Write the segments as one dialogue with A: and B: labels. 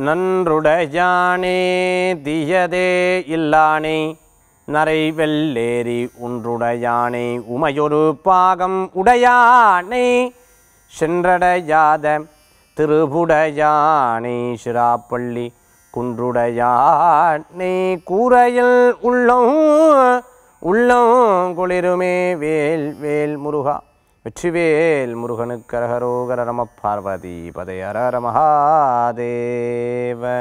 A: நன்றுடையானே தீயதே இல்லானே நரை வெள்ளேரி உன்றுடையானே உமையொரு பாகம் உடையானே சென்றடையாத திருபுடையானே சிராப்பள்ளி குன்றுடையானே கூரையில் உள்ளம் உள்ளம் குளிருமே வேல் வேல் முருகா வெற்றிவேல் முருகனுக்கு அரகரோகர நம பார்வதி பதையர மகாதேவ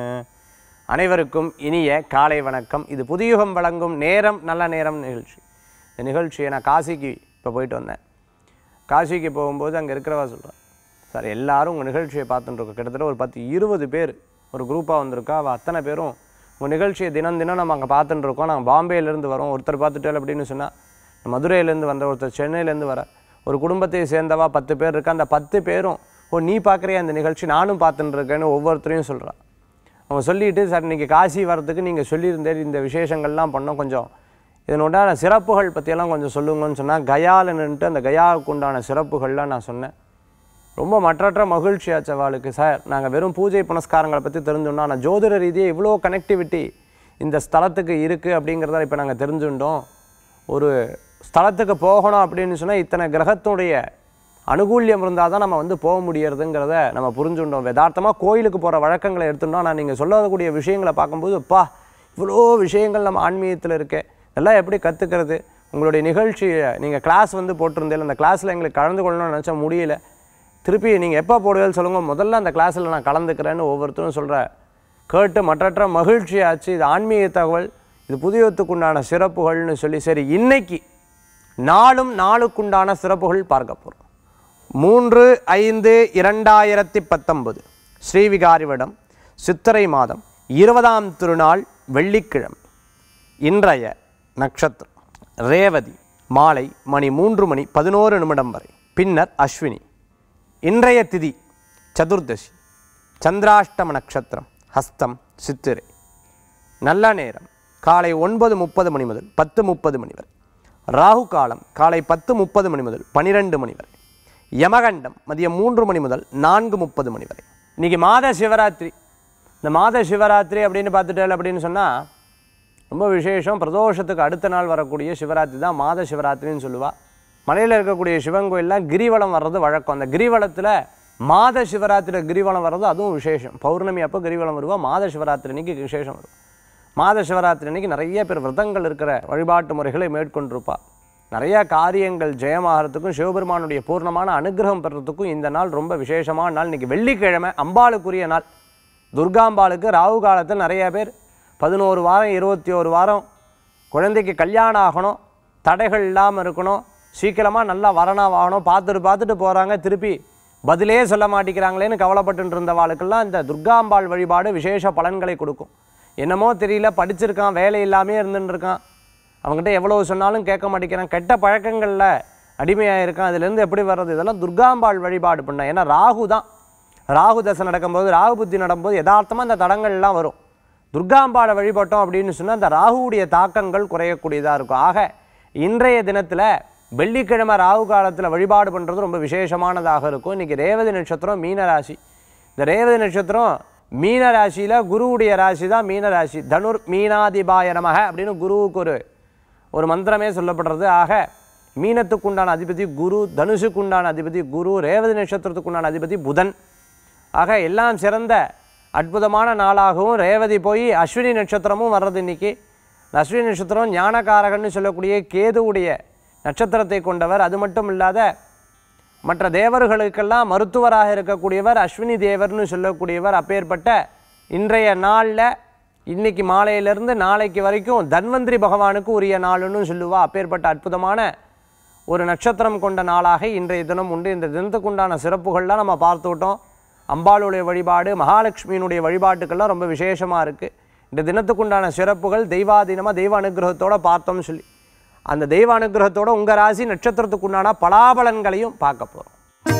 A: அனைவருக்கும் இனிய காலை வணக்கம் இது புதியுகம் வழங்கும் நேரம் நல்ல நேரம் நிகழ்ச்சி இந்த நிகழ்ச்சியை நான் காசிக்கு இப்போ போயிட்டு வந்தேன் காசிக்கு போகும்போது அங்கே இருக்கிறவா சொல்கிறேன் சார் எல்லாரும் உங்கள் நிகழ்ச்சியை பார்த்துட்டு இருக்கோம் கிட்டத்தட்ட ஒரு பத்து இருபது பேர் ஒரு குரூப்பாக வந்திருக்கா அவள் அத்தனை பேரும் உங்கள் நிகழ்ச்சியை தினம் தினம் நம்ம அங்கே பார்த்துட்டு இருக்கோம் நாங்கள் பாம்பேலேருந்து வரோம் ஒருத்தர் பார்த்துட்டேன் அப்படின்னு சொன்னால் மதுரையிலேருந்து வந்த ஒருத்தர் சென்னையிலேருந்து வர ஒரு குடும்பத்தை சேர்ந்தவா பத்து பேர் இருக்கா அந்த பத்து பேரும் ஓ நீ பார்க்குறியா அந்த நிகழ்ச்சி நானும் பார்த்துட்டு இருக்கேன்னு ஒவ்வொருத்தரையும் சொல்கிறான் அவங்க சொல்லிட்டு சார் இன்றைக்கி காசி வரதுக்கு நீங்கள் சொல்லியிருந்தேன் இந்த விசேஷங்கள்லாம் பண்ணோம் கொஞ்சம் இதனோட சிறப்புகள் பற்றியெல்லாம் கொஞ்சம் சொல்லுங்கன்னு சொன்னால் கயாலன்னுட்டு அந்த கயாவுக்கு உண்டான சிறப்புகள்லாம் நான் சொன்னேன் ரொம்ப மற்றற்ற மகிழ்ச்சியாச்சு அவளுக்கு சார் நாங்கள் வெறும் பூஜை புனஸ்காரங்களை பற்றி தெரிஞ்சுட்டோம் ஆனால் ஜோதிட ரீதியாக இவ்வளோ கனெக்டிவிட்டி இந்த ஸ்தலத்துக்கு இருக்குது அப்படிங்கிறத இப்போ நாங்கள் தெரிஞ்சுட்டோம் ஒரு ஸ்தலத்துக்கு போகணும் அப்படின்னு சொன்னால் இத்தனை கிரகத்துடைய அனுகூல்யம் இருந்தால் தான் நம்ம வந்து போக முடியறதுங்கிறத நம்ம புரிஞ்சுட்டோம் யதார்த்தமாக கோயிலுக்கு போகிற வழக்கங்களை எடுத்துட்டோம் ஆனால் நீங்கள் சொல்லக்கூடிய விஷயங்களை பார்க்கும்போது அப்பா இவ்வளோ விஷயங்கள் நம்ம ஆன்மீகத்தில் இருக்கே இதெல்லாம் எப்படி கற்றுக்கிறது உங்களுடைய நிகழ்ச்சியை நீங்கள் கிளாஸ் வந்து போட்டிருந்தேன் அந்த கிளாஸில் எங்களுக்கு கலந்து கொள்ளணும்னு நினச்சா முடியல திருப்பி நீங்கள் எப்போ போடுவேன்னு சொல்லுங்கள் முதல்ல அந்த கிளாஸில் நான் கலந்துக்கிறேன்னு ஒவ்வொருத்தரும் சொல்கிற கேட்டு மற்றற்ற மகிழ்ச்சியாச்சு இது ஆன்மீக தகவல் இது புதியத்துக்குண்டான சிறப்புகள்னு சொல்லி சரி இன்னைக்கு நாளும் நாளுக்குண்டான சிறப்புகள் பார்க்க போகிறோம் மூன்று ஐந்து இரண்டாயிரத்தி பத்தொன்பது ஸ்ரீவிகாரிவிடம் சித்திரை மாதம் இருபதாம் திருநாள் வெள்ளிக்கிழமை இன்றைய நட்சத்திரம் ரேவதி மாலை மணி மூன்று மணி பதினோரு நிமிடம் வரை பின்னர் அஸ்வினி இன்றைய திதி சதுர்தசி சந்திராஷ்டம நட்சத்திரம் ஹஸ்தம் சித்திரை நல்ல நேரம் காலை ஒன்பது முப்பது மணி முதல் பத்து முப்பது மணி வரை ராகு காலம் காலை பத்து முப்பது மணி முதல் பனிரெண்டு மணி வரை யமகண்டம் மதியம் மூன்று மணி முதல் நான்கு முப்பது மணி வரை இன்னைக்கு மாத சிவராத்திரி இந்த மாத சிவராத்திரி அப்படின்னு பார்த்துட்டேன் அப்படின்னு சொன்னால் ரொம்ப விசேஷம் பிரதோஷத்துக்கு அடுத்த நாள் வரக்கூடிய சிவராத்திரி தான் மாத சிவராத்திரின்னு சொல்லுவா மலையில் இருக்கக்கூடிய சிவன் கோயிலில் கிரிவலம் வர்றது வழக்கம் அந்த கிரிவலத்தில் மாத சிவராத்திரி கிரிவலம் வர்றது அதுவும் விசேஷம் பௌர்ணமி அப்போ கிரிவலம் வருவா மாத சிவராத்திரி அன்னைக்கு விசேஷம் வரும் மாத சிவராத்திரி அன்னைக்கு நிறைய பேர் விரதங்கள் இருக்கிற வழிபாட்டு முறைகளை மேற்கொண்டிருப்பா நிறைய காரியங்கள் ஜெயமாகறதுக்கும் சிவபெருமானுடைய பூர்ணமான அனுகிரகம் பெறத்துக்கும் இந்த நாள் ரொம்ப விசேஷமான நாள் இன்னைக்கு வெள்ளிக்கிழமை அம்பாளுக்குரிய நாள் துர்காம்பாளுக்கு ராகு காலத்தில் நிறைய பேர் பதினோரு வாரம் இருபத்தி ஒரு வாரம் குழந்தைக்கு கல்யாணம் ஆகணும் தடைகள் இல்லாமல் இருக்கணும் சீக்கிரமாக நல்லா வரணும் ஆகணும் பார்த்துட்டு பார்த்துட்டு போகிறாங்க திருப்பி பதிலே சொல்ல மாட்டேங்கிறாங்களேன்னு கவலைப்பட்டு இருந்தவாளுக்கெல்லாம் இந்த துர்காம்பாள் வழிபாடு விசேஷ பலன்களை கொடுக்கும் என்னமோ தெரியல படிச்சிருக்கான் வேலை இல்லாமே இருந்துட்டு இருக்கான் அவங்ககிட்ட எவ்வளோ சொன்னாலும் கேட்க மாட்டேங்கிறான் கெட்ட பழக்கங்களில் அடிமையாக இருக்கான் அதுலேருந்து எப்படி வர்றது இதெல்லாம் துர்காம்பாள் வழிபாடு பண்ண ஏன்னா ராகு தான் ராகு தசை நடக்கும்போது ராகு புத்தி நடக்கும்போது யதார்த்தமாக இந்த தடங்கள்லாம் வரும் துர்காம்பாளை வழிபட்டோம் அப்படின்னு சொன்னால் அந்த ராகுவுடைய தாக்கங்கள் குறையக்கூடியதாக இருக்கும் ஆக இன்றைய தினத்தில் வெள்ளிக்கிழமை ராகு காலத்தில் வழிபாடு பண்ணுறது ரொம்ப விசேஷமானதாக இருக்கும் இன்றைக்கி ரேவதி நட்சத்திரம் மீன ராசி இந்த ரேவதி நட்சத்திரம் மீன ராசியில் குருவுடைய ராசி தான் மீன ராசி தனுர் மீனாதிபாய நமக அப்படின்னு குருவுக்கு ஒரு ஒரு மந்திரமே சொல்லப்படுறது ஆக மீனத்துக்குண்டான அதிபதி குரு தனுஷுக்குண்டான அதிபதி குரு ரேவதி நட்சத்திரத்துக்குண்டான அதிபதி புதன் ஆக எல்லாம் சிறந்த அற்புதமான நாளாகவும் ரேவதி போய் அஸ்வினி நட்சத்திரமும் வர்றது இன்னைக்கு இந்த அஸ்வினி நட்சத்திரம் ஞானகாரகன்னு சொல்லக்கூடிய கேதுவுடைய நட்சத்திரத்தை கொண்டவர் அது மட்டும் இல்லாத மற்ற தேவர்களுக்கெல்லாம் மருத்துவராக இருக்கக்கூடியவர் அஸ்வினி தேவர்னு சொல்லக்கூடியவர் அப்பேற்பட்ட இன்றைய நாளில் இன்னைக்கு மாலையிலிருந்து நாளைக்கு வரைக்கும் தன்வந்திரி பகவானுக்கு உரிய நாளுன்னு சொல்லுவா அப்பேற்பட்ட அற்புதமான ஒரு நட்சத்திரம் கொண்ட நாளாக இன்றைய தினம் உண்டு இந்த தினத்துக்குண்டான சிறப்புகள்லாம் நம்ம பார்த்துவிட்டோம் அம்பாளுடைய வழிபாடு மகாலட்சுமியினுடைய வழிபாட்டுக்கெல்லாம் ரொம்ப விசேஷமாக இருக்குது இந்த தினத்துக்குண்டான சிறப்புகள் தெய்வாதீனமாக தெய்வ அனுகிரகத்தோடு பார்த்தோம்னு சொல்லி அந்த தெய்வ அனுகிரகத்தோட உங்கள் ராசி நட்சத்திரத்துக்குண்டான பலாபலன்களையும் பார்க்க போகிறோம்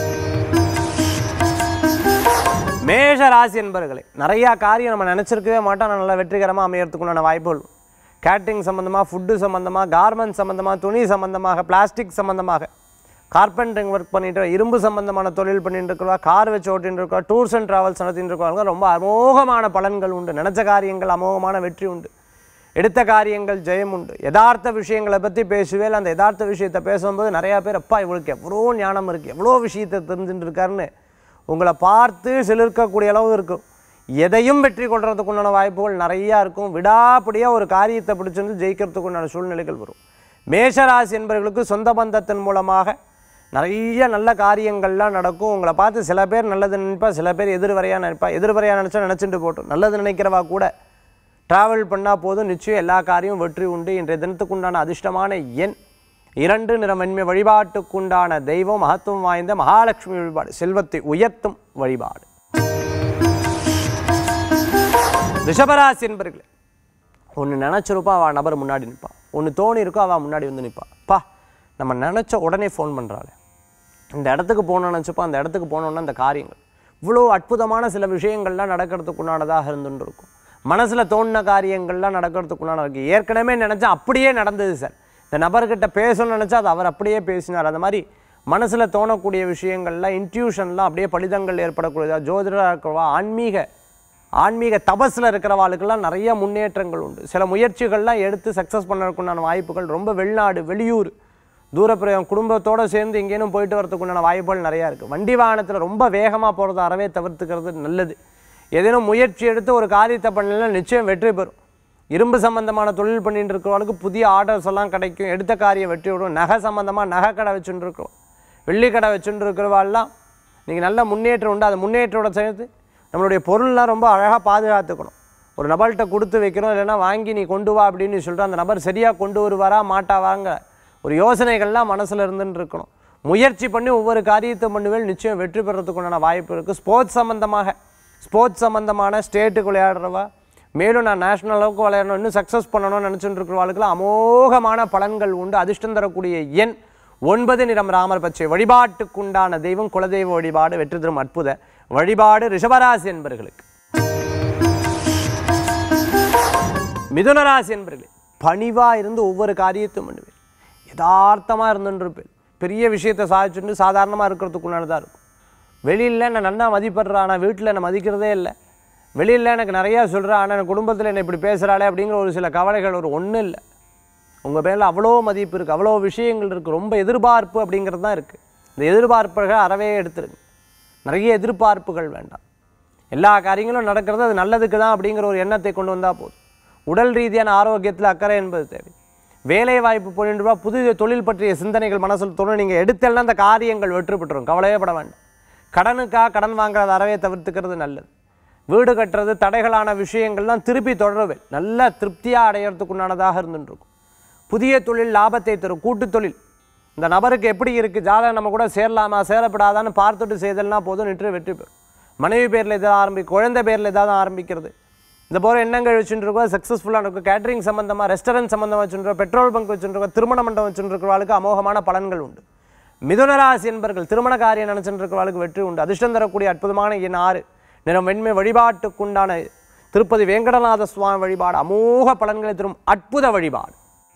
A: மேஷ ராசி என்பர்களே நிறையா காரியம் நம்ம நினச்சிருக்கவே மாட்டோம் நல்லா வெற்றிகரமாக அமையறதுக்குண்டான வாய்ப்புகள் கேட்ரிங் சம்மந்தமாக ஃபுட்டு சம்மந்தமாக கார்மெண்ட் சம்மந்தமாக துணி சம்மந்தமாக பிளாஸ்டிக் சம்மந்தமாக கார்பெண்டரிங் ஒர்க் பண்ணிட்டு இரும்பு சம்பந்தமான தொழில் பண்ணிட்டு இருக்கிறவா கார் வச்சு ஓட்டின்னு இருக்கா டூர்ஸ் அண்ட் டிராவல்ஸ் நடத்திட்டு இருக்கவங்க ரொம்ப அமோகமான பலன்கள் உண்டு நினச்ச காரியங்கள் அமோகமான வெற்றி உண்டு எடுத்த காரியங்கள் ஜெயம் உண்டு யதார்த்த விஷயங்களை பற்றி பேசுவேல் அந்த யதார்த்த விஷயத்தை பேசும்போது நிறையா பேர் அப்பா இவளுக்கு எவ்வளோ ஞானம் இருக்குது எவ்வளோ விஷயத்தை தெரிஞ்சுட்டு இருக்காருன்னு உங்களை பார்த்து சிலிர்க்கக்கூடிய அளவு இருக்கும் எதையும் வெற்றி கொள்றதுக்கு உண்டான வாய்ப்புகள் நிறையா இருக்கும் விடாப்படியாக ஒரு காரியத்தை பிடிச்சிருந்து ஜெயிக்கிறதுக்கு உண்டான சூழ்நிலைகள் வரும் மேஷராசி என்பவர்களுக்கு சொந்த பந்தத்தின் மூலமாக நிறைய நல்ல காரியங்கள்லாம் நடக்கும் உங்களை பார்த்து சில பேர் நல்லது நினைப்பா சில பேர் எதிர்வரையாக நினைப்பா எதிர்வரையாக நினச்சா நினச்சிட்டு போட்டும் நல்லது நினைக்கிறவா கூட ட்ராவல் பண்ணால் போதும் நிச்சயம் எல்லா காரியமும் வெற்றி உண்டு இன்றைய தினத்துக்குண்டான அதிர்ஷ்டமான எண் இரண்டு நிறமென்மை வழிபாட்டுக்குண்டான தெய்வம் மகத்துவம் வாய்ந்த மகாலட்சுமி வழிபாடு செல்வத்தை உயர்த்தும் வழிபாடு ரிஷபராசி என்பர்களே ஒன்று நினச்சிருப்பா அவள் நபர் முன்னாடி நிற்பா ஒன்று தோணி இருக்கோ அவள் முன்னாடி வந்து நிற்பா பா நம்ம நினச்ச உடனே ஃபோன் பண்ணுறாளே இந்த இடத்துக்கு போகணும்னு நினச்சப்போ அந்த இடத்துக்கு போனோன்னா அந்த காரியங்கள் இவ்வளோ அற்புதமான சில விஷயங்கள்லாம் நடக்கிறதுக்குண்டானதாக இருந்துட்டு இருக்கும் மனசில் தோணின காரியங்கள்லாம் நடக்கிறதுக்குண்டான இருக்கு ஏற்கனவே நினச்சா அப்படியே நடந்தது சார் இந்த நபர்கிட்ட பேசணும்னு நினச்சா அது அவர் அப்படியே பேசினார் அந்த மாதிரி மனசில் தோணக்கூடிய விஷயங்கள்லாம் இன்ட்யூஷன்லாம் அப்படியே பலிதங்கள் ஏற்படக்கூடியதா ஜோதிடராக இருக்கிறவா ஆன்மீக ஆன்மீக தபஸில் இருக்கிறவாளுக்கெல்லாம் நிறைய முன்னேற்றங்கள் உண்டு சில முயற்சிகள்லாம் எடுத்து சக்ஸஸ் பண்ணுறதுக்குண்டான வாய்ப்புகள் ரொம்ப வெளிநாடு வெளியூர் தூரப்பிரயம் குடும்பத்தோடு சேர்ந்து எங்கேயும் போயிட்டு வரதுக்குண்டான வாய்ப்புகள் நிறையா இருக்குது வண்டி வாகனத்தில் ரொம்ப வேகமாக போகிறத அறவே தவிர்த்துக்கிறது நல்லது ஏதேனும் முயற்சி எடுத்து ஒரு காரியத்தை பண்ணலாம் நிச்சயம் வெற்றி பெறும் இரும்பு சம்பந்தமான தொழில் பண்ணிட்டு இருக்கிறவங்களுக்கு புதிய ஆர்டர்ஸ் எல்லாம் கிடைக்கும் எடுத்த காரியம் வெற்றி விடும் நகை சம்பந்தமாக நகை கடை வச்சுட்டு இருக்கிறோம் வெள்ளி கடை வச்சுட்டு இருக்கிறவாள்லாம் நீங்கள் நல்ல முன்னேற்றம் உண்டு அந்த முன்னேற்றோட சேர்த்து நம்மளுடைய பொருள்லாம் ரொம்ப அழகாக பாதுகாத்துக்கணும் ஒரு நபர்கிட்ட கொடுத்து வைக்கிறோம் இல்லைன்னா வாங்கி நீ கொண்டு வா அப்படின்னு சொல்லிட்டு அந்த நபர் சரியாக கொண்டு வருவாரா மாட்டாவாங்க ஒரு யோசனைகள்லாம் மனசில் இருந்துன்னு இருக்கணும் முயற்சி பண்ணி ஒவ்வொரு காரியத்தை பண்ணுவேல் நிச்சயம் வெற்றி பெறத்துக்குண்டான வாய்ப்பு இருக்குது ஸ்போர்ட்ஸ் சம்மந்தமாக ஸ்போர்ட்ஸ் சம்மந்தமான ஸ்டேட்டுக்கு விளையாடுறவா மேலும் நான் நேஷனல் அளவுக்கு விளையாடணும் இன்னும் சக்ஸஸ் பண்ணணும்னு நினச்சிட்டு இருக்கிறவர்களுக்கு அமோகமான பலன்கள் உண்டு அதிர்ஷ்டம் தரக்கூடிய எண் ஒன்பது நிறம் ராமர் பச்சை வழிபாட்டுக்குண்டான தெய்வம் குலதெய்வ வழிபாடு வெற்றி தரும் அற்புத வழிபாடு ரிஷபராசி என்பர்களுக்கு மிதுனராசி என்பர்களே பணிவாக இருந்து ஒவ்வொரு காரியத்தையும் பண்ணுவேன் யதார்த்தமாக இருந்துருப்பேன் பெரிய விஷயத்தை சாதிச்சுட்டு சாதாரணமாக இருக்கிறதுக்குள்ளானதாக இருக்கும் வெளியில் நான் நல்லா மதிப்படுறேன் ஆனால் வீட்டில் என்னை மதிக்கிறதே இல்லை வெளியில் எனக்கு நிறையா சொல்கிறேன் ஆனால் என் குடும்பத்தில் என்னை இப்படி பேசுகிறாளே அப்படிங்கிற ஒரு சில கவலைகள் ஒரு ஒன்றும் இல்லை உங்கள் பேரில் அவ்வளோ மதிப்பு இருக்குது அவ்வளோ விஷயங்கள் இருக்குது ரொம்ப எதிர்பார்ப்பு அப்படிங்கிறது தான் இருக்குது இந்த எதிர்பார்ப்புகள் அறவே எடுத்துருங்க நிறைய எதிர்பார்ப்புகள் வேண்டாம் எல்லா காரியங்களும் நடக்கிறது அது நல்லதுக்கு தான் அப்படிங்கிற ஒரு எண்ணத்தை கொண்டு வந்தால் போதும் உடல் ரீதியான ஆரோக்கியத்தில் அக்கறை என்பது தேவை வேலை வாய்ப்பு போயிட்டு ரூபா புதிய தொழில் பற்றிய சிந்தனைகள் மனசில் தோணும் நீங்கள் எடுத்தெல்லாம் அந்த காரியங்கள் வெற்றி பெற்றுரும் கவலையே பட வேண்டாம் கடனுக்காக கடன் வாங்குறது அறவே தவிர்த்துக்கிறது நல்லது வீடு கட்டுறது தடைகளான விஷயங்கள்லாம் திருப்பி தொடரவே நல்ல திருப்தியாக அடையிறதுக்குண்டானதாக இருந்துட்டு இருக்கும் புதிய தொழில் லாபத்தை தரும் கூட்டுத் தொழில் இந்த நபருக்கு எப்படி இருக்குது ஜாதகம் நம்ம கூட சேரலாமா சேரப்படாதான்னு பார்த்துட்டு செய்தல்னா போதும் நின்று வெற்றி பெறும் மனைவி பேரில் எதாவது ஆரம்பி குழந்தை பேரில் ஏதாவது ஆரம்பிக்கிறது இந்த போகிற எண்ணங்கள் வச்சுட்டு இருக்கோம் சக்ஸஸ்ஃபுல்லாக இருக்கும் கேட்டரிங் சம்மந்தமாக ரெஸ்டாரண்ட் சம்மந்தமாக வச்சுருக்கோம் பெட்ரோல் பங்க் வச்சுருக்கோம் திருமண மண்டபம் வச்சுருக்கிறவர்களுக்கு அமோகமான பலன்கள் உண்டு மிதுனராசி என்பர்கள் திருமண காரியம் நினச்சிட்டு இருக்கிறவர்களுக்கு வெற்றி உண்டு அதிர்ஷ்டம் தரக்கூடிய அற்புதமான எண் ஆறு நிறம் வெண்மை வழிபாட்டுக்குண்டான திருப்பதி வேங்கடநாத சுவாமி வழிபாடு அமோக பலன்களை தரும் அற்புத வழிபாடு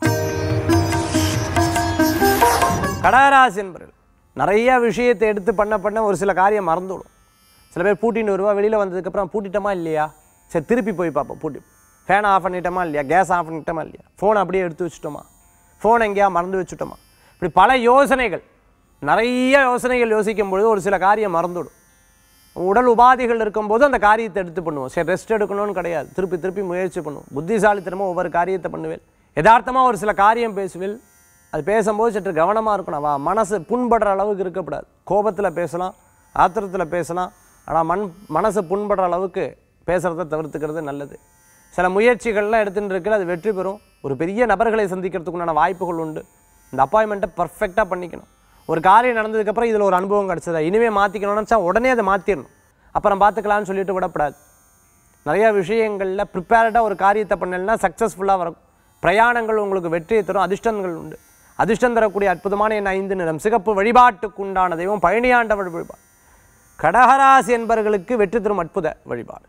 A: கடகராசி என்பர்கள் நிறைய விஷயத்தை எடுத்து பண்ண பண்ண ஒரு சில காரியம் மறந்துவிடும் சில பேர் பூட்டின்னு வருவா வெளியில் வந்ததுக்கப்புறம் பூட்டிட்டோமா இல்லையா சரி திருப்பி போய் பார்ப்போம் பூட்டி ஃபேன் ஆஃப் பண்ணிட்டோமா இல்லையா கேஸ் ஆஃப் பண்ணிட்டோமா இல்லையா ஃபோன் அப்படியே எடுத்து வச்சுட்டோமா ஃபோன் எங்கேயா மறந்து வச்சுட்டோமா இப்படி பல யோசனைகள் நிறைய யோசனைகள் யோசிக்கும் பொழுது ஒரு சில காரியம் மறந்துவிடும் உடல் உபாதைகள் இருக்கும்போது அந்த காரியத்தை எடுத்து பண்ணுவோம் சரி ரெஸ்ட் எடுக்கணும்னு கிடையாது திருப்பி திருப்பி முயற்சி பண்ணுவோம் புத்திசாலித்தனமாக ஒவ்வொரு காரியத்தை பண்ணுவேன் யதார்த்தமாக ஒரு சில காரியம் பேசுவேன் அது பேசும்போது சற்று கவனமாக இருக்கணும் வா மனசு புண்படுற அளவுக்கு இருக்கக்கூடாது கோபத்தில் பேசலாம் ஆத்திரத்தில் பேசலாம் ஆனால் மண் மனசு புண்படுற அளவுக்கு பேசுகிறத தவிர்த்துக்கிறது நல்லது சில முயற்சிகள்லாம் எடுத்துகிட்டு இருக்கிற அது வெற்றி பெறும் ஒரு பெரிய நபர்களை சந்திக்கிறதுக்குண்டான வாய்ப்புகள் உண்டு இந்த அப்பாயின்மெண்ட்டை பர்ஃபெக்டாக பண்ணிக்கணும் ஒரு காரியம் நடந்ததுக்கப்புறம் இதில் ஒரு அனுபவம் கிடச்சதா இனிமேல் மாற்றிக்கணும்னு நினச்சா உடனே அதை மாற்றிடணும் அப்புறம் பார்த்துக்கலாம்னு சொல்லிட்டு விடக்கூடாது நிறைய விஷயங்களில் ப்ரிப்பேர்டாக ஒரு காரியத்தை பண்ணலைன்னா சக்ஸஸ்ஃபுல்லாக வரும் பிரயாணங்கள் உங்களுக்கு வெற்றியை தரும் அதிர்ஷ்டங்கள் உண்டு அதிர்ஷ்டம் தரக்கூடிய அற்புதமான என் ஐந்து நிறம் சிகப்பு வழிபாட்டுக்கு உண்டான தெய்வம் பழனியாண்டவர் வழிபாடு கடகராசி என்பவர்களுக்கு வெற்றி தரும் அற்புத வழிபாடு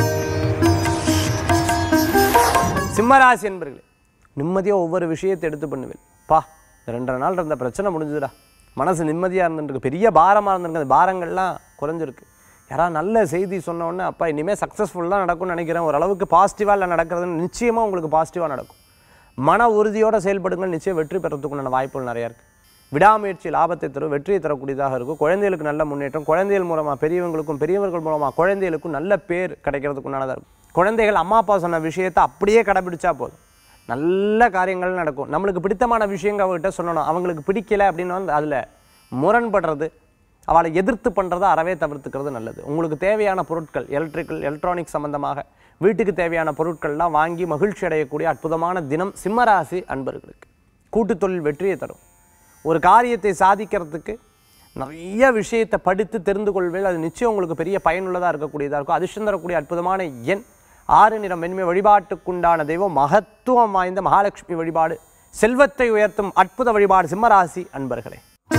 A: சிம்மராசி என்பர்களே நிம்மதியாக ஒவ்வொரு விஷயத்தை எடுத்து பண்ணுவேன் பா இந்த ரெண்டரை நாள் இருந்த பிரச்சனை முடிஞ்சுதுடா மனசு நிம்மதியாக இருந்துருக்கு பெரிய பாரமாக இருந்திருக்கு அந்த பாரங்கள்லாம் குறைஞ்சிருக்கு யாராவது நல்ல செய்தி சொன்ன உடனே அப்பா இனிமேல் சக்ஸஸ்ஃபுல்லாக நடக்கும்னு நினைக்கிறேன் ஓரளவுக்கு பாசிட்டிவாக இல்லை நடக்கிறதுன்னு நிச்சயமாக உங்களுக்கு பாசிட்டிவாக நடக்கும் மன உறுதியோடு செயல்படுங்கள் நிச்சயம் வெற்றி பெறத்துக்குண்டான வாய்ப்புகள் நிறையா இருக்குது விடாமுயற்சி லாபத்தை தரும் வெற்றியை தரக்கூடியதாக இருக்கும் குழந்தைகளுக்கு நல்ல முன்னேற்றம் குழந்தைகள் மூலமாக பெரியவங்களுக்கும் பெரியவர்கள் மூலமாக குழந்தைகளுக்கும் நல்ல பேர் கிடைக்கிறதுக்குண்டானதாக இருக்கும் குழந்தைகள் அம்மா அப்பா சொன்ன விஷயத்தை அப்படியே கடைபிடிச்சா போதும் நல்ல காரியங்கள் நடக்கும் நம்மளுக்கு பிடித்தமான விஷயங்கள் அவங்ககிட்ட சொல்லணும் அவங்களுக்கு பிடிக்கல அப்படின்னு வந்து அதில் முரண்படுறது அவளை எதிர்த்து பண்ணுறதை அறவே தவிர்த்துக்கிறது நல்லது உங்களுக்கு தேவையான பொருட்கள் எலக்ட்ரிக்கல் எலக்ட்ரானிக் சம்பந்தமாக வீட்டுக்கு தேவையான பொருட்கள்லாம் வாங்கி மகிழ்ச்சி அடையக்கூடிய அற்புதமான தினம் சிம்மராசி அன்பர்களுக்கு கூட்டுத் தொழில் வெற்றியை தரும் ஒரு காரியத்தை சாதிக்கிறதுக்கு நிறைய விஷயத்தை படித்து தெரிந்து கொள்வேன் அது நிச்சயம் உங்களுக்கு பெரிய பயனுள்ளதாக இருக்கக்கூடியதாக இருக்கும் அதிர்ஷ்டம் தரக்கூடிய அற்புதமான எண் ஆறு நிறம் மென்மை வழிபாட்டுக்குண்டான தெய்வம் மகத்துவம் வாய்ந்த மகாலட்சுமி வழிபாடு செல்வத்தை உயர்த்தும் அற்புத வழிபாடு சிம்மராசி அன்பர்களே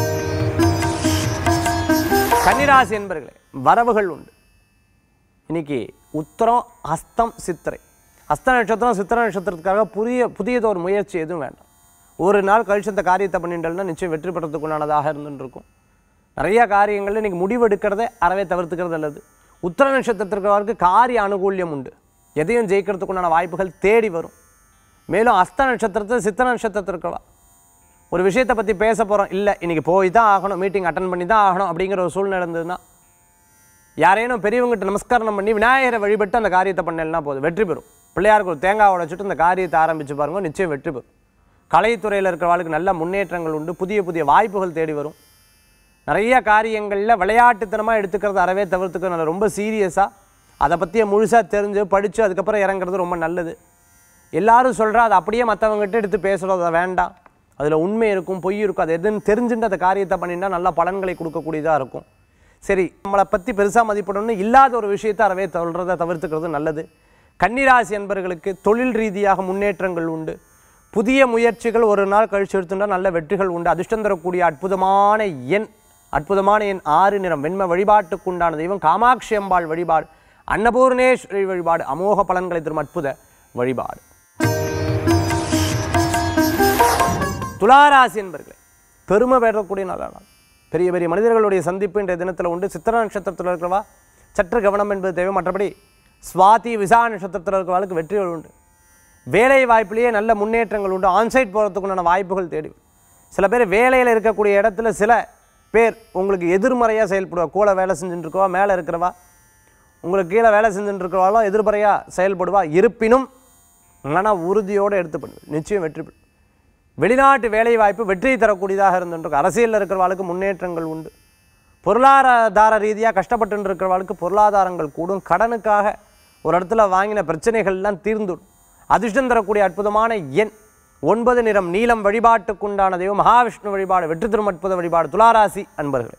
A: கன்னிராசி என்பர்களே வரவுகள் உண்டு இன்னைக்கு உத்தரம் அஸ்தம் சித்திரை அஸ்த நட்சத்திரம் சித்திரை நட்சத்திரத்துக்காக புதிய புதியதொரு முயற்சி எதுவும் வேண்டாம் ஒரு நாள் கழிச்சு அந்த காரியத்தை பண்ணிட்டோம்னா நிச்சயம் வெற்றி பெறத்துக்குண்டானதாக இருந்துட்டு இருக்கும் நிறைய காரியங்களில் இன்னைக்கு முடிவெடுக்கிறதே அறவே தவிர்த்துக்கிறது நல்லது உத்தர நட்சத்திரத்திற்கு காரிய அனுகூல்யம் உண்டு எதையும் ஜெயிக்கிறதுக்குண்டான வாய்ப்புகள் தேடி வரும் மேலும் அஸ்த நட்சத்திரத்தில் சித்திர நட்சத்திரத்திற்கவா ஒரு விஷயத்தை பற்றி பேச போகிறோம் இல்லை இன்னைக்கு போய் தான் ஆகணும் மீட்டிங் அட்டன் பண்ணி தான் ஆகணும் அப்படிங்கிற ஒரு சூழ்நிலை இருந்ததுன்னா யாரேனும் பெரியவங்ககிட்ட நமஸ்காரம் பண்ணி விநாயகரை வழிபட்டு அந்த காரியத்தை பண்ணலன்னா போதும் வெற்றி பெறும் பிள்ளையாருக்கு ஒரு தேங்காய் உடைச்சிட்டு அந்த காரியத்தை ஆரம்பித்து பாருங்க நிச்சயம் வெற்றி பெறும் கலைத்துறையில் இருக்கிறவர்களுக்கு நல்ல முன்னேற்றங்கள் உண்டு புதிய புதிய வாய்ப்புகள் தேடி வரும் நிறைய காரியங்களில் விளையாட்டுத்தனமாக எடுத்துக்கிறது அறவே தவிர்த்துக்க நல்ல ரொம்ப சீரியஸாக அதை பற்றிய முழுசாக தெரிஞ்சு படித்து அதுக்கப்புறம் இறங்குறது ரொம்ப நல்லது எல்லாரும் சொல்கிறா அதை அப்படியே மற்றவங்ககிட்ட எடுத்து பேசுகிறது அதை வேண்டாம் அதில் உண்மை இருக்கும் பொய் இருக்கும் அது எதுன்னு தெரிஞ்சுட்டு அந்த காரியத்தை பண்ணிட்டா நல்ல பலன்களை கொடுக்கக்கூடியதாக இருக்கும் சரி நம்மளை பற்றி பெருசாக மதிப்பிடணும்னு இல்லாத ஒரு விஷயத்தை அறவே சொல்கிறத தவிர்த்துக்கிறது நல்லது கன்னிராசி என்பர்களுக்கு தொழில் ரீதியாக முன்னேற்றங்கள் உண்டு புதிய முயற்சிகள் ஒரு நாள் கழிச்சு எடுத்துட்டா நல்ல வெற்றிகள் உண்டு அதிர்ஷ்டம் தரக்கூடிய அற்புதமான எண் அற்புதமான எண் ஆறு நிறம் வெண்மை வழிபாட்டுக்குண்டான தெய்வம் காமாட்சி அம்பாள் வழிபாடு அன்னபூர்ணேஸ்வரி வழிபாடு அமோக பலன்களை தரும் அற்புத வழிபாடு துளாராசி என்பர்களே பெருமை பெறக்கூடிய நல்ல நாள் பெரிய பெரிய மனிதர்களுடைய சந்திப்பு இன்றைய தினத்தில் உண்டு சித்திர நட்சத்திரத்தில் இருக்கிறவா சற்று கவனம் என்பது தேவை மற்றபடி சுவாதி விசா நட்சத்திரத்தில் இருக்கிறவர்களுக்கு வெற்றிகள் உண்டு வேலை வாய்ப்பிலேயே நல்ல முன்னேற்றங்கள் உண்டு ஆன்சைட் போகிறதுக்குண்டான வாய்ப்புகள் தேடி வரும். சில பேர் வேலையில் இருக்கக்கூடிய இடத்துல சில பேர் உங்களுக்கு எதிர்மறையாக செயல்படுவா கூட வேலை செஞ்சுட்டு இருக்கவா மேலே இருக்கிறவா உங்களுக்கு கீழே வேலை செஞ்சுட்டு இருக்கிறவாலும் எதிர்மறையாக செயல்படுவா இருப்பினும் மன உறுதியோடு எடுத்து பண்ணுவேன் நிச்சயம் வெற்றி பெறும் வெளிநாட்டு வேலை வாய்ப்பு வெற்றி தரக்கூடியதாக இருந்துருக்கு அரசியலில் இருக்கிறவாளுக்கு முன்னேற்றங்கள் உண்டு பொருளாதார ரீதியாக கஷ்டப்பட்டு இருக்கிறவாளுக்கு பொருளாதாரங்கள் கூடும் கடனுக்காக ஒரு இடத்துல வாங்கின பிரச்சனைகள்லாம் தீர்ந்துடும் அதிர்ஷ்டம் தரக்கூடிய அற்புதமான எண் ஒன்பது நிறம் நீலம் வழிபாட்டுக்குண்டான தெய்வம் மகாவிஷ்ணு வழிபாடு வெற்றி தரும் அற்புத வழிபாடு துளாராசி அன்பர்களே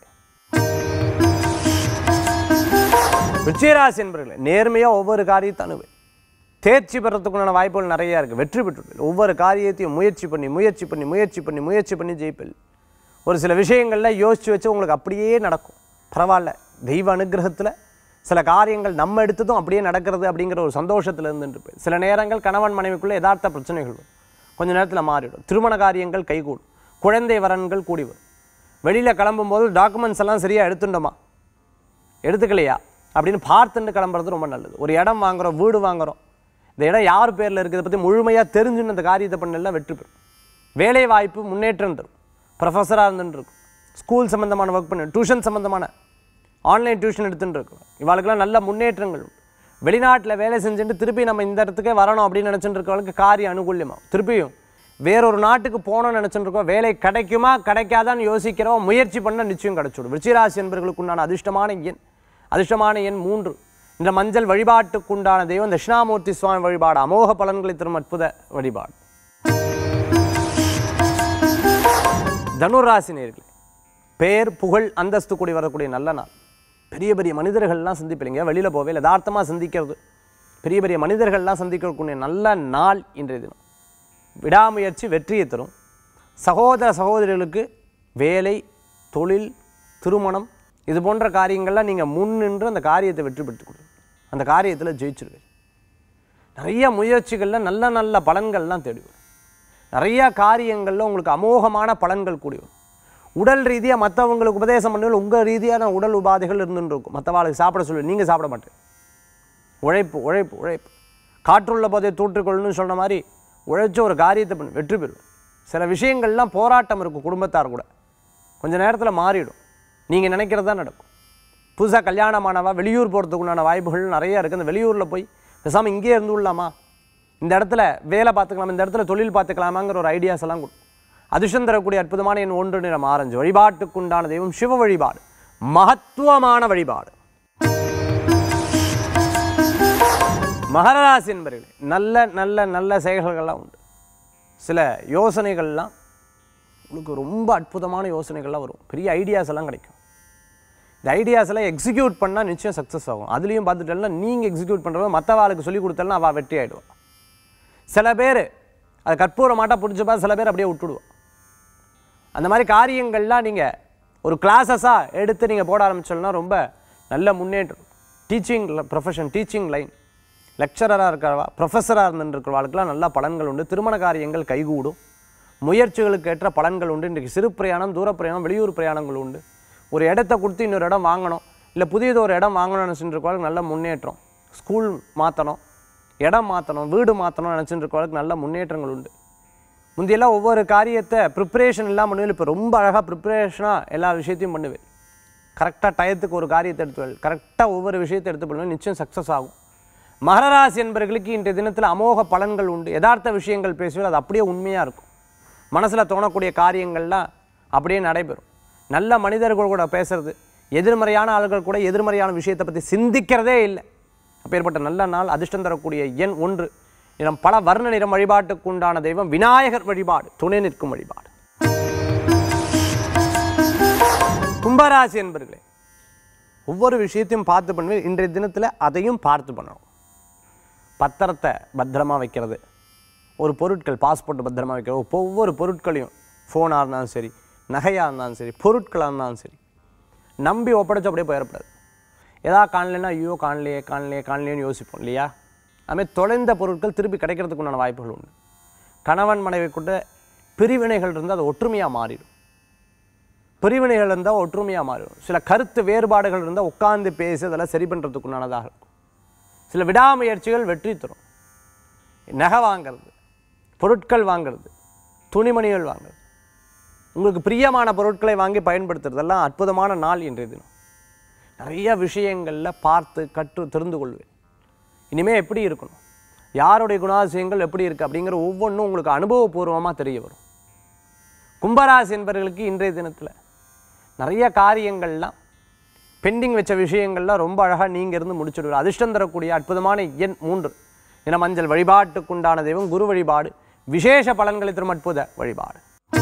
A: விருச்சிகராசி என்பர்களே நேர்மையாக ஒவ்வொரு காரியத்தை அணுவேன் தேர்ச்சி பெறத்துக்குண்டான வாய்ப்புகள் நிறையா இருக்குது வெற்றி பெற்றுள்ளது ஒவ்வொரு காரியத்தையும் முயற்சி பண்ணி முயற்சி பண்ணி முயற்சி பண்ணி முயற்சி பண்ணி ஜெயிப்பல் ஒரு சில விஷயங்களில் யோசித்து வச்சு உங்களுக்கு அப்படியே நடக்கும் பரவாயில்ல தெய்வ அனுகிரகத்தில் சில காரியங்கள் நம்ம எடுத்ததும் அப்படியே நடக்கிறது அப்படிங்கிற ஒரு சந்தோஷத்தில் இருந்துட்டு சில நேரங்கள் கணவன் மனைவிக்குள்ளே யதார்த்த பிரச்சனைகள் வரும் கொஞ்ச நேரத்தில் மாறிடும் திருமண காரியங்கள் கைகூடும் குழந்தை வரன்கள் கூடி வரும் வெளியில் கிளம்பும்போது டாக்குமெண்ட்ஸ் எல்லாம் சரியாக எடுத்துட்டோமா எடுத்துக்கலையா அப்படின்னு பார்த்துட்டு கிளம்புறது ரொம்ப நல்லது ஒரு இடம் வாங்குறோம் வீடு வாங்குறோம் இந்த இடம் யார் பேரில் இருக்கிறத பற்றி முழுமையாக தெரிஞ்சுன்னு அந்த காரியத்தை பண்ணலாம் வெற்றி பெறும் வேலை வாய்ப்பு முன்னேற்றம் தரும் ப்ரொஃபஸராக இருந்துட்டு இருக்கும் ஸ்கூல் சம்மந்தமான ஒர்க் பண்ணி டியூஷன் சம்மந்தமான ஆன்லைன் டியூஷன் எடுத்துட்டு இருக்கோம் இவாளுக்கெல்லாம் நல்ல முன்னேற்றங்கள் உண்டு வெளிநாட்டில் வேலை செஞ்சுட்டு திருப்பி நம்ம இந்த இடத்துக்கே வரணும் அப்படின்னு நினச்சிட்டு இருக்கவளுக்கு காரிய அனுகூல்யமாகும் திருப்பியும் வேறொரு நாட்டுக்கு போகணும்னு நினச்சிட்டு இருக்கோம் வேலை கிடைக்குமா கிடைக்காதான்னு யோசிக்கிறோம் முயற்சி பண்ண நிச்சயம் கிடைச்சிடும் விருச்சிராசி என்பவர்களுக்கு உண்டான அதிர்ஷ்டமான எண் அதிர்ஷ்டமான எண் மூன்று இந்த மஞ்சள் வழிபாட்டுக்குண்டான தெய்வம் தட்சிணாமூர்த்தி சுவாமி வழிபாடு அமோக பலன்களை தரும் அற்புத வழிபாடு தனுராசி நேர்களே பேர் புகழ் அந்தஸ்து கூடி வரக்கூடிய நல்ல நாள் பெரிய பெரிய மனிதர்கள்லாம் சந்திப்பீங்க வெளியில் போவே யதார்த்தமாக சந்திக்கிறது பெரிய பெரிய மனிதர்கள்லாம் சந்திக்கக்கூடிய நல்ல நாள் இன்றைய தினம் விடாமுயற்சி வெற்றியை தரும் சகோதர சகோதரிகளுக்கு வேலை தொழில் திருமணம் இது போன்ற காரியங்கள்லாம் நீங்கள் முன் நின்று அந்த காரியத்தை வெற்றி பெற்றுக் கொடுங்க அந்த காரியத்தில் ஜெயிச்சிருவீங்க நிறைய முயற்சிகளில் நல்ல நல்ல பலன்கள்லாம் தேடி வரும் நிறைய காரியங்களில் உங்களுக்கு அமோகமான பலன்கள் கூடி வரும் உடல் ரீதியாக மற்றவங்களுக்கு உபதேசம் பண்ணுவது உங்கள் ரீதியான உடல் உபாதைகள் இருந்துட்டு இருக்கும் மற்றவாளுக்கு சாப்பிட சொல்லி நீங்கள் சாப்பிட மாட்டேன் உழைப்பு உழைப்பு உழைப்பு காற்றுள்ள போதே தூற்றுக்கொள்ளணும்னு சொன்ன மாதிரி உழைச்ச ஒரு காரியத்தை பண்ணி வெற்றி பெறுவேன் சில விஷயங்கள்லாம் போராட்டம் இருக்கும் குடும்பத்தார் கூட கொஞ்ச நேரத்தில் மாறிடும் நீங்கள் நினைக்கிறது தான் நடக்கும் புதுசாக கல்யாணமானவா வெளியூர் போகிறதுக்கு உண்டான வாய்ப்புகள் நிறைய இருக்குது அந்த வெளியூரில் போய் பேசாமல் இங்கேயே இருந்து விடலாமா இந்த இடத்துல வேலை பார்த்துக்கலாம் இந்த இடத்துல தொழில் பார்த்துக்கலாமாங்கிற ஒரு ஐடியாஸ் எல்லாம் கொடுக்கும் அதிர்ஷ்டம் தரக்கூடிய அற்புதமான என் ஒன்று நிறம் ஆரஞ்சு வழிபாட்டுக்குண்டான தெய்வம் சிவ வழிபாடு மகத்துவமான வழிபாடு மகராசி என்பர்களே நல்ல நல்ல நல்ல செயல்கள்லாம் உண்டு சில யோசனைகள்லாம் உங்களுக்கு ரொம்ப அற்புதமான யோசனைகள்லாம் வரும் பெரிய ஐடியாஸ் எல்லாம் கிடைக்கும் இந்த ஐடியாஸ் எல்லாம் எக்ஸிக்யூட் பண்ணால் நிச்சயம் சக்ஸஸ் ஆகும் அதுலேயும் பார்த்துட்டேன்னா நீங்கள் எக்ஸிக்யூட் பண்ணுறவங்க மற்றவாளுக்கு சொல்லி கொடுத்தலாம் அவள் வெற்றி ஆகிடுவான் சில பேர் அது கற்பூரமாட்டா பிடிச்சப்பா சில பேர் அப்படியே விட்டுடுவான் அந்த மாதிரி காரியங்கள்லாம் நீங்கள் ஒரு கிளாஸஸாக எடுத்து நீங்கள் போட ஆரம்பிச்சோம்னா ரொம்ப நல்ல முன்னேற்றம் டீச்சிங் ப்ரொஃபஷன் டீச்சிங் லைன் லெக்சரராக இருக்கிறவா ப்ரொஃபஸராக இருந்துருக்கிறவாளுக்கெல்லாம் நல்ல பலன்கள் உண்டு திருமண காரியங்கள் கைகூடும் முயற்சிகளுக்கு ஏற்ற பலன்கள் உண்டு இன்றைக்கு சிறு பிரயாணம் தூர பிரயாணம் வெளியூர் பிரயாணங்கள் உண்டு ஒரு இடத்த கொடுத்து இன்னொரு இடம் வாங்கணும் இல்லை புதியது ஒரு இடம் வாங்கணும்னு நினச்சிட்டு இருக்கவாளுக்கு நல்ல முன்னேற்றம் ஸ்கூல் மாற்றணும் இடம் மாற்றணும் வீடு மாற்றணும்னு நினச்சிட்டு இருக்கவாளுக்கு நல்ல முன்னேற்றங்கள் உண்டு முந்தியெல்லாம் ஒவ்வொரு காரியத்தை ப்ரிப்பரேஷன் இல்லாமல் பண்ணுவேன் இப்போ ரொம்ப அழகாக ப்ரிப்பரேஷனாக எல்லா விஷயத்தையும் பண்ணுவேன் கரெக்டாக டயத்துக்கு ஒரு காரியத்தை எடுத்து கரெக்டாக ஒவ்வொரு விஷயத்தை எடுத்து பண்ணுவேன் நிச்சயம் சக்ஸஸ் ஆகும் மகராசி என்பவர்களுக்கு இன்றைய தினத்தில் அமோக பலன்கள் உண்டு யதார்த்த விஷயங்கள் பேசுவது அது அப்படியே உண்மையாக இருக்கும் மனசில் தோணக்கூடிய காரியங்கள்லாம் அப்படியே நடைபெறும் நல்ல மனிதர்கள் கூட பேசுறது எதிர்மறையான ஆள்கள் கூட எதிர்மறையான விஷயத்தை பற்றி சிந்திக்கிறதே இல்லை அப்பேற்பட்ட நல்ல நாள் அதிர்ஷ்டம் தரக்கூடிய எண் ஒன்று நிறம் பல வர்ண நிறம் வழிபாட்டுக்கு உண்டான தெய்வம் விநாயகர் வழிபாடு துணை நிற்கும் வழிபாடு கும்பராசி என்பர்களே ஒவ்வொரு விஷயத்தையும் பார்த்து பண்ணுவேன் இன்றைய தினத்தில் அதையும் பார்த்து பண்ணணும் பத்திரத்தை பத்திரமா வைக்கிறது ஒரு பொருட்கள் பாஸ்போர்ட் பத்திரமா வைக்கிறது இப்போ ஒவ்வொரு பொருட்களையும் ஃபோனாக இருந்தாலும் சரி நகையாக இருந்தாலும் சரி பொருட்களாக இருந்தாலும் சரி நம்பி ஒப்படைச்சு அப்படியே போயிடக்கூடாது ஏதாவது காணலைன்னா ஐயோ காணலையே காணலையே காணலையேன்னு யோசிப்போம் இல்லையா அதுமாதிரி தொலைந்த பொருட்கள் திருப்பி கிடைக்கிறதுக்கு உண்டான வாய்ப்புகள் உண்டு கணவன் மனைவி கூட பிரிவினைகள் இருந்தால் அது ஒற்றுமையாக மாறிடும் பிரிவினைகள் இருந்தால் ஒற்றுமையாக மாறிடும் சில கருத்து வேறுபாடுகள் இருந்தால் உட்கார்ந்து பேசி அதெல்லாம் சரி பண்ணுறதுக்கு உண்டானதாக இருக்கும் சில விடாமுயற்சிகள் வெற்றி தரும் நகை வாங்கிறது பொருட்கள் வாங்கிறது துணிமணிகள் வாங்குறது உங்களுக்கு பிரியமான பொருட்களை வாங்கி பயன்படுத்துறதெல்லாம் அற்புதமான நாள் இன்றைய தினம் நிறைய விஷயங்களில் பார்த்து கற்று தெரிந்து கொள்வேன் இனிமேல் எப்படி இருக்கணும் யாருடைய குணாதிசயங்கள் எப்படி இருக்குது அப்படிங்கிற ஒவ்வொன்றும் உங்களுக்கு அனுபவபூர்வமாக தெரிய வரும் கும்பராசி என்பவர்களுக்கு இன்றைய தினத்தில் நிறைய காரியங்கள்லாம் பெண்டிங் வச்ச விஷயங்கள்லாம் ரொம்ப அழகாக நீங்கள் இருந்து முடிச்சுடுவார் அதிர்ஷ்டம் தரக்கூடிய அற்புதமான எண் மூன்று இன மஞ்சள் வழிபாட்டுக்குண்டான தெய்வம் குரு வழிபாடு விசேஷ பலன்களை தரும் அற்புத வழிபாடு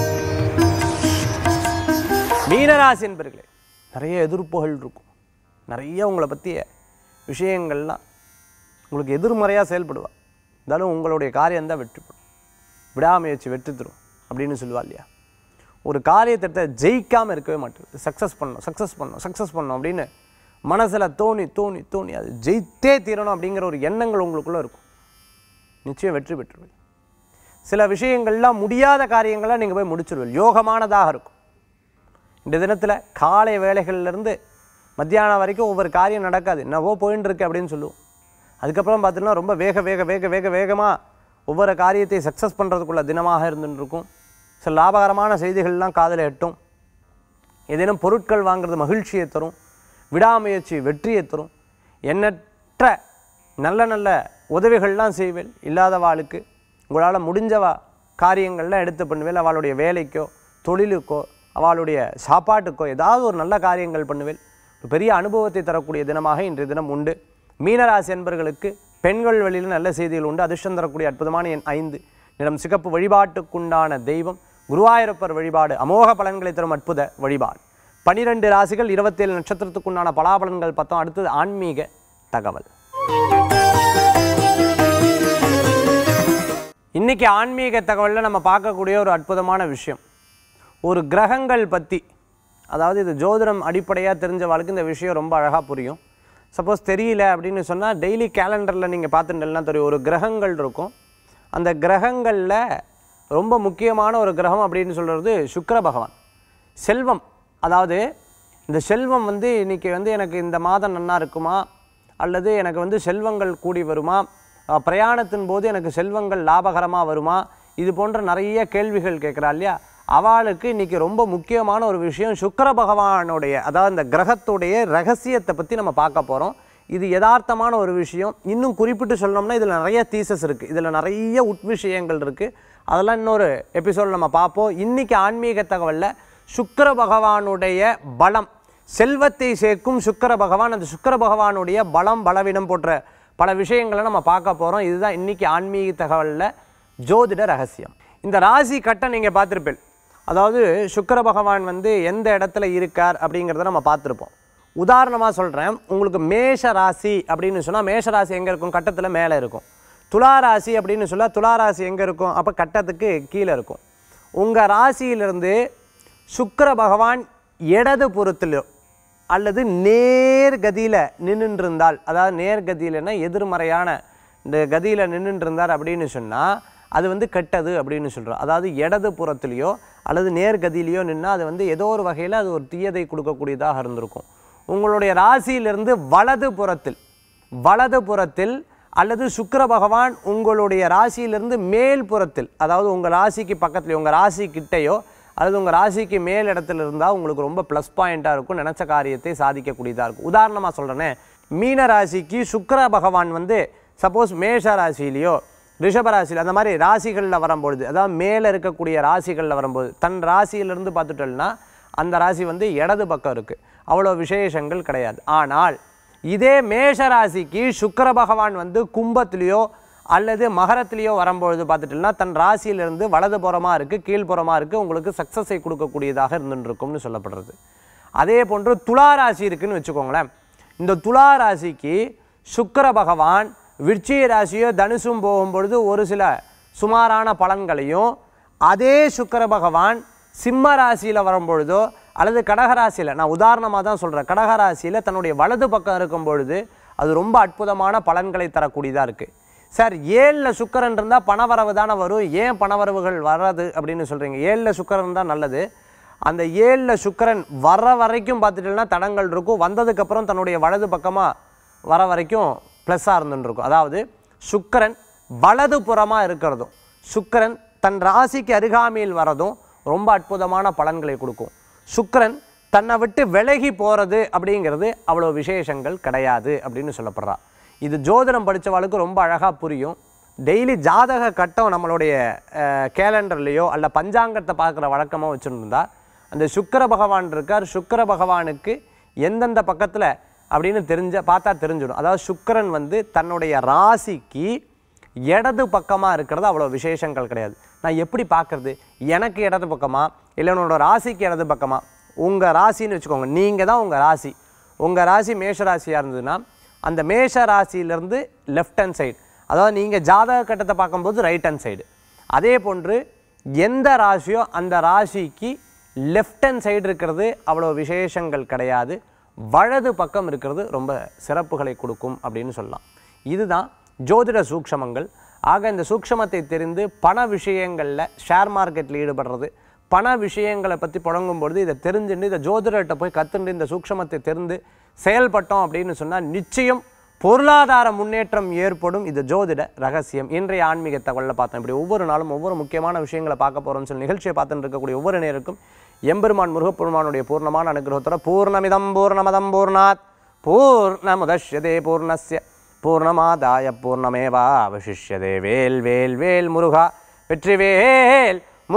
A: மீனராசி என்பர்களே நிறைய எதிர்ப்புகள் இருக்கும் நிறைய உங்களை பற்றிய விஷயங்கள்லாம் உங்களுக்கு எதிர்மறையாக செயல்படுவா இருந்தாலும் உங்களுடைய காரியம் தான் வெற்றிப்படும் விடாமுயற்சி வெற்றி தரும் அப்படின்னு சொல்லுவா இல்லையா ஒரு காரியத்தை ஜெயிக்காமல் இருக்கவே மாட்டேங்குது சக்ஸஸ் பண்ணணும் சக்ஸஸ் பண்ணணும் சக்ஸஸ் பண்ணணும் அப்படின்னு மனசில் தோணி தோணி தோணி அது ஜெயித்தே தீரணும் அப்படிங்கிற ஒரு எண்ணங்கள் உங்களுக்குள்ளே இருக்கும் நிச்சயம் வெற்றி பெற்றுருவீங்க சில விஷயங்கள்லாம் முடியாத காரியங்கள்லாம் நீங்கள் போய் முடிச்சிருவீங்க யோகமானதாக இருக்கும் இந்த தினத்தில் காலை வேலைகள்லேருந்து மத்தியானம் வரைக்கும் ஒவ்வொரு காரியம் நடக்காது என்னவோ போயின்னு இருக்கு அப்படின்னு சொல்லுவோம் அதுக்கப்புறம் பார்த்தீங்கன்னா ரொம்ப வேக வேக வேக வேக வேகமாக ஒவ்வொரு காரியத்தை சக்ஸஸ் பண்ணுறதுக்குள்ள தினமாக இருந்துட்டு இருக்கும் சில லாபகரமான செய்திகள்லாம் காதில் எட்டும் ஏதேனும் பொருட்கள் வாங்குறது மகிழ்ச்சியை தரும் விடாமுயற்சி வெற்றியை தரும் எண்ணற்ற நல்ல நல்ல உதவிகள்லாம் செய்வேன் இல்லாதவாளுக்கு உங்களால் முடிஞ்சவா காரியங்கள்லாம் எடுத்து பண்ணுவேன் அவளுடைய வேலைக்கோ தொழிலுக்கோ அவளுடைய சாப்பாட்டுக்கோ ஏதாவது ஒரு நல்ல காரியங்கள் பண்ணுவேன் ஒரு பெரிய அனுபவத்தை தரக்கூடிய தினமாக இன்றைய தினம் உண்டு மீனராசி என்பர்களுக்கு பெண்கள் வழியில் நல்ல செய்திகள் உண்டு அதிர்ஷ்டம் தரக்கூடிய அற்புதமான எண் ஐந்து நிறம் சிகப்பு வழிபாட்டுக்குண்டான தெய்வம் குருவாயூரப்பர் வழிபாடு அமோக பலன்களை தரும் அற்புத வழிபாடு பனிரெண்டு ராசிகள் இருபத்தேழு நட்சத்திரத்துக்குண்டான பலாபலன்கள் பார்த்தோம் அடுத்தது ஆன்மீக தகவல் இன்னைக்கு ஆன்மீக தகவலில் நம்ம பார்க்கக்கூடிய ஒரு அற்புதமான விஷயம் ஒரு கிரகங்கள் பற்றி அதாவது இது ஜோதிடம் அடிப்படையாக தெரிஞ்சவளுக்கு இந்த விஷயம் ரொம்ப அழகாக புரியும் சப்போஸ் தெரியல அப்படின்னு சொன்னால் டெய்லி கேலண்டரில் நீங்கள் பார்த்துட்டேன்னா தெரியும் ஒரு கிரகங்கள் இருக்கும் அந்த கிரகங்களில் ரொம்ப முக்கியமான ஒரு கிரகம் அப்படின்னு சொல்கிறது சுக்கிர பகவான் செல்வம் அதாவது இந்த செல்வம் வந்து இன்னைக்கு வந்து எனக்கு இந்த மாதம் நன்னா இருக்குமா அல்லது எனக்கு வந்து செல்வங்கள் கூடி வருமா அஹ், பிரயாணத்தின் போது எனக்கு செல்வங்கள் லாபகரமாக வருமா இது போன்ற நிறைய கேள்விகள் கேட்குறா இல்லையா அவளுக்கு இன்னைக்கு ரொம்ப முக்கியமான ஒரு விஷயம் சுக்கிர பகவானுடைய அதாவது இந்த கிரகத்துடைய ரகசியத்தை பற்றி நம்ம பார்க்க போகிறோம் இது யதார்த்தமான ஒரு விஷயம் இன்னும் குறிப்பிட்டு சொல்லணும்னா இதில் நிறைய தீசஸ் இருக்குது இதில் நிறைய உட்விஷயங்கள் இருக்குது அதெல்லாம் இன்னொரு எபிசோட் நம்ம பார்ப்போம் இன்னைக்கு ஆன்மீக தகவலில் சுக்கிர பகவானுடைய பலம் செல்வத்தை சேர்க்கும் சுக்கிர பகவான் அந்த சுக்கிர பகவானுடைய பலம் பலவீனம் போன்ற பல விஷயங்களை நம்ம பார்க்க போகிறோம் இதுதான் இன்னைக்கு ஆன்மீக தகவலில் ஜோதிட ரகசியம் இந்த ராசி கட்டை நீங்கள் பார்த்துருப்பேன் அதாவது சுக்கிர பகவான் வந்து எந்த இடத்துல இருக்கார் அப்படிங்கிறத நம்ம பார்த்துருப்போம் உதாரணமாக சொல்கிறேன் உங்களுக்கு மேஷ ராசி அப்படின்னு சொன்னால் மேஷ ராசி எங்கே இருக்கும் கட்டத்தில் மேலே இருக்கும் துலா ராசி அப்படின்னு சொல்ல துலா ராசி எங்கே இருக்கும் அப்போ கட்டத்துக்கு கீழே இருக்கும் உங்கள் ராசியிலிருந்து சுக்கிர பகவான் இடது புறத்திலோ அல்லது நேர்கதியில் நின்றுட்டு இருந்தால் அதாவது நேர்கதியிலன்னா எதிர்மறையான இந்த கதியில் நின்றுட்டு இருந்தார் அப்படின்னு சொன்னால் அது வந்து கெட்டது அப்படின்னு சொல்கிறோம் அதாவது இடது புறத்துலேயோ அல்லது நேர்கதியிலையோ நின்னால் அது வந்து ஏதோ ஒரு வகையில் அது ஒரு தீயதை கொடுக்கக்கூடியதாக இருந்திருக்கும் உங்களுடைய ராசியிலிருந்து வலது புறத்தில் வலது புறத்தில் அல்லது சுக்கிர பகவான் உங்களுடைய ராசியிலிருந்து மேல் புறத்தில் அதாவது உங்கள் ராசிக்கு பக்கத்தில் உங்கள் ராசி கிட்டேயோ அல்லது உங்கள் ராசிக்கு மேல் இடத்துல இருந்தால் உங்களுக்கு ரொம்ப ப்ளஸ் பாயிண்ட்டாக இருக்கும் நினச்ச காரியத்தை சாதிக்கக்கூடியதாக இருக்கும் உதாரணமாக சொல்கிறேனே மீன ராசிக்கு சுக்கிர பகவான் வந்து சப்போஸ் மேஷ ராசியிலையோ ரிஷப ராசியில் அந்த மாதிரி ராசிகளில் வரும்பொழுது அதாவது மேலே இருக்கக்கூடிய ராசிகளில் வரும்போது தன் ராசியிலிருந்து பார்த்துட்டோம்னா அந்த ராசி வந்து இடது பக்கம் இருக்குது அவ்வளோ விசேஷங்கள் கிடையாது ஆனால் இதே மேஷ ராசிக்கு சுக்கிர பகவான் வந்து கும்பத்திலேயோ அல்லது மகரத்திலேயோ வரும்பொழுது பார்த்துட்டோம்னா தன் ராசியிலிருந்து வலது புறமாக இருக்குது கீழ்ப்புறமாக இருக்குது உங்களுக்கு சக்ஸஸை கொடுக்கக்கூடியதாக இருந்துருக்கும்னு சொல்லப்படுறது அதே போன்று துலா ராசி இருக்குன்னு வச்சுக்கோங்களேன் இந்த துலா ராசிக்கு சுக்கிர பகவான் விருச்சிக ராசியோ தனுசும் போகும்பொழுது ஒரு சில சுமாரான பலன்களையும் அதே சுக்கிர பகவான் சிம்ம ராசியில் வரும்பொழுதோ அல்லது கடகராசியில் நான் உதாரணமாக தான் சொல்கிறேன் கடகராசியில் தன்னுடைய வலது பக்கம் இருக்கும் பொழுது அது ரொம்ப அற்புதமான பலன்களை தரக்கூடியதாக இருக்குது சார் ஏழில் சுக்கரன் இருந்தால் பணவரவு தானே வரும் ஏன் பணவரவுகள் வராது அப்படின்னு சொல்கிறீங்க ஏழில் சுக்கரன் தான் நல்லது அந்த ஏழில் சுக்கிரன் வர வரைக்கும் பார்த்துட்டீங்கன்னா தடங்கள் இருக்கும் வந்ததுக்கப்புறம் தன்னுடைய வலது பக்கமாக வர வரைக்கும் ப்ளஸ்ஸாக இருந்துருக்கும் அதாவது சுக்கிரன் வலது புறமாக இருக்கிறதும் சுக்கிரன் தன் ராசிக்கு அருகாமையில் வரதும் ரொம்ப அற்புதமான பலன்களை கொடுக்கும் சுக்கிரன் தன்னை விட்டு விலகி போகிறது அப்படிங்கிறது அவ்வளோ விசேஷங்கள் கிடையாது அப்படின்னு சொல்லப்படுறா இது ஜோதிடம் படித்தவாளுக்கு ரொம்ப அழகாக புரியும் டெய்லி ஜாதக கட்டம் நம்மளுடைய கேலண்டர்லேயோ அல்ல பஞ்சாங்கத்தை பார்க்குற வழக்கமாக வச்சுருந்தா அந்த சுக்கிர பகவான் இருக்கார் சுக்கிர பகவானுக்கு எந்தெந்த பக்கத்தில் அப்படின்னு தெரிஞ்ச பார்த்தா தெரிஞ்சிடும் அதாவது சுக்கிரன் வந்து தன்னுடைய ராசிக்கு இடது பக்கமாக இருக்கிறது அவ்வளோ விசேஷங்கள் கிடையாது நான் எப்படி பார்க்கறது எனக்கு இடது பக்கமா இல்லை உன்னோட ராசிக்கு இடது பக்கமா உங்கள் ராசின்னு வச்சுக்கோங்க நீங்கள் தான் உங்கள் ராசி உங்கள் ராசி மேஷ ராசியாக இருந்ததுன்னா அந்த மேஷ ராசியிலேருந்து லெஃப்ட் ஹேண்ட் சைடு அதாவது நீங்கள் ஜாதக கட்டத்தை பார்க்கும்போது ரைட் ஹேண்ட் சைடு அதே போன்று எந்த ராசியோ அந்த ராசிக்கு லெஃப்ட் ஹேண்ட் சைடு இருக்கிறது அவ்வளோ விசேஷங்கள் கிடையாது வலது பக்கம் இருக்கிறது ரொம்ப சிறப்புகளை கொடுக்கும் அப்படின்னு சொல்லலாம் இதுதான் ஜோதிட சூக்ஷமங்கள் ஆக இந்த சூக்ஷமத்தை தெரிந்து பண விஷயங்களில் ஷேர் மார்க்கெட்டில் ஈடுபடுறது பண விஷயங்களை பற்றி புழங்கும் பொழுது இதை தெரிஞ்சுட்டு இதை ஜோதிடர்கிட்ட போய் கற்றுண்டு இந்த சூக்ஷமத்தை தெரிந்து செயல்பட்டோம் அப்படின்னு சொன்னால் நிச்சயம் பொருளாதார முன்னேற்றம் ஏற்படும் இது ஜோதிட ரகசியம் இன்றைய ஆன்மீக தகவலில் பார்த்தோம் இப்படி ஒவ்வொரு நாளும் ஒவ்வொரு முக்கியமான விஷயங்களை பார்க்க போகிறோம்னு சொல்லி நிகழ்ச்சியை பார்த்துட்டு இருக்கக்கூடிய ஒவ்வொரு நேருக்கும் எம்பெருமான் முருகப்பெருமானுடைய பூர்ணமான அனுகிரகத்தோட பூர்ணமிதம் பூர்ணமதம் பூர்ணாத் பூர்ணமுதஷ்யதே பூர்ணஸ்ய பூர்ணமாதாய பூர்ணமேவா அவசிஷ்யதே வேல் வேல் வேல் முருகா வெற்றிவேல்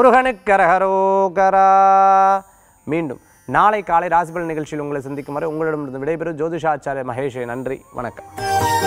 A: முருகனுக்கரகரோகரா மீண்டும் நாளை காலை ராசிபலன் நிகழ்ச்சியில் உங்களை சந்திக்கும் வரை உங்களிடமிருந்து விடைபெறும் ஜோதிஷாச்சாரிய மகேஷே நன்றி வணக்கம்